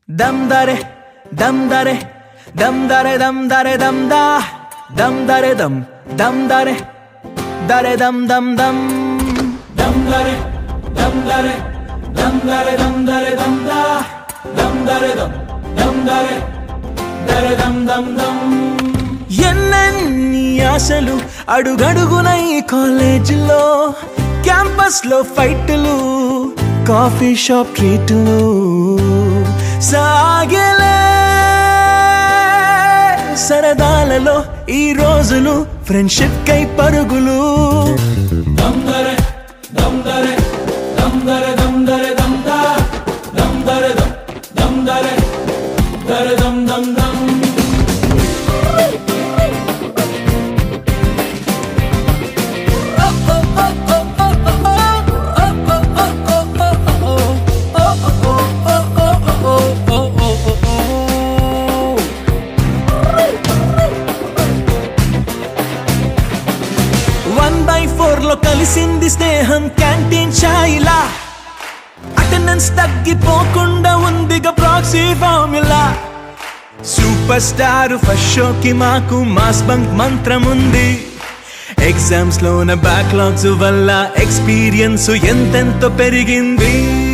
దమ్ దరే దమ్ దరే దమ్ దరే దమ్ దరే దమ్ దా దమ్ దరే దమ్ దమ్ దరే దరే దమ్ దమ్ దమ్ దమ్ దరే దమ్ దరే దమ్ దరే దమ్ దరే దమ్ దా దమ్ దరే దమ్ దమ్ దరే దరే దమ్ దమ్ దమ్ ఎన్నెన్ని ఆశలు అడుగడుగున ఈ కాలేజీలో క్యాంపస్ లో ఫైట్లు కాఫీ షాప్ ట్రీట్లు సాగలే సరదాలలో ఈ రోజులు ఫ్రెండ్షిప్ కై పరుగులు దమ్దరే దమ్దరే దమ్దరే దమ్దరే దమ్దా దమ్దరే దమ్ దమ్దరే దరే దమ్ దమ్ దమ్ వన్ బై ఫోర్ లో కలిసింది స్నేహం క్యాంటీన్ ఛాయిలా అటెండెన్స్ తగ్గిపోకుండా ఉందిగా proxy formula super star first షోకి మాకు మాస్ బంక్ మంత్రం ఉంది ఎగ్జామ్స్ లోన బ్యాక్లాగ్స్ వల్ల ఎక్స్పీరియన్స్ ఎంతెంతో పెరిగింది